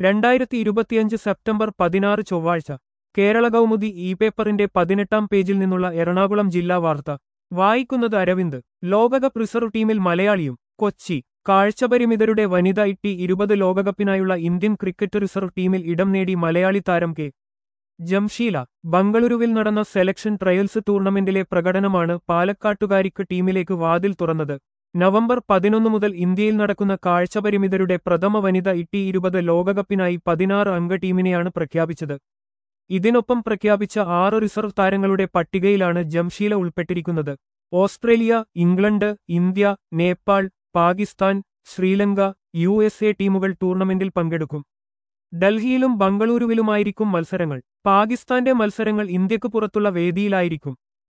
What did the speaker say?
രണ്ടായിരത്തി ഇരുപത്തിയഞ്ച് സെപ്റ്റംബർ പതിനാറ് ചൊവ്വാഴ്ച കേരള കൗമുദി ഇ പേപ്പറിന്റെ പതിനെട്ടാം പേജിൽ നിന്നുള്ള എറണാകുളം ജില്ലാ വാർത്ത വായിക്കുന്നത് അരവിന്ദ് ലോകകപ്പ് റിസർവ് ടീമിൽ മലയാളിയും കൊച്ചി കാഴ്ചപരിമിതരുടെ വനിതാ ഇട്ടി ഇരുപത് ലോകകപ്പിനായുള്ള ഇന്ത്യൻ ക്രിക്കറ്റ് റിസർവ് ടീമിൽ ഇടം നേടി മലയാളി താരം കെ ജംഷീല ബംഗളൂരുവിൽ നടന്ന സെലക്ഷൻ ട്രയൽസ് ടൂർണമെന്റിലെ പ്രകടനമാണ് പാലക്കാട്ടുകാരിക്ക് ടീമിലേക്ക് വാതിൽ തുറന്നത് നവംബർ പതിനൊന്ന് മുതൽ ഇന്ത്യയിൽ നടക്കുന്ന കാഴ്ചപരിമിതരുടെ പ്രഥമ വനിത ഇട്ടി ഇരുപത് ലോകകപ്പിനായി പതിനാറ് അംഗ ടീമിനെയാണ് പ്രഖ്യാപിച്ചത് ഇതിനൊപ്പം പ്രഖ്യാപിച്ച ആറ് റിസർവ് താരങ്ങളുടെ പട്ടികയിലാണ് ജംഷീല ഉൾപ്പെട്ടിരിക്കുന്നത് Australia England India Nepal Pakistan Sri Lanka U S A ടീമുകൾ ടൂർണമെന്റിൽ പങ്കെടുക്കും ഡൽഹിയിലും ബംഗളൂരുവിലുമായിരിക്കും മത്സരങ്ങൾ പാകിസ്ഥാന്റെ മത്സരങ്ങൾ ഇന്ത്യക്ക് പുറത്തുള്ള വേദിയിലായിരിക്കും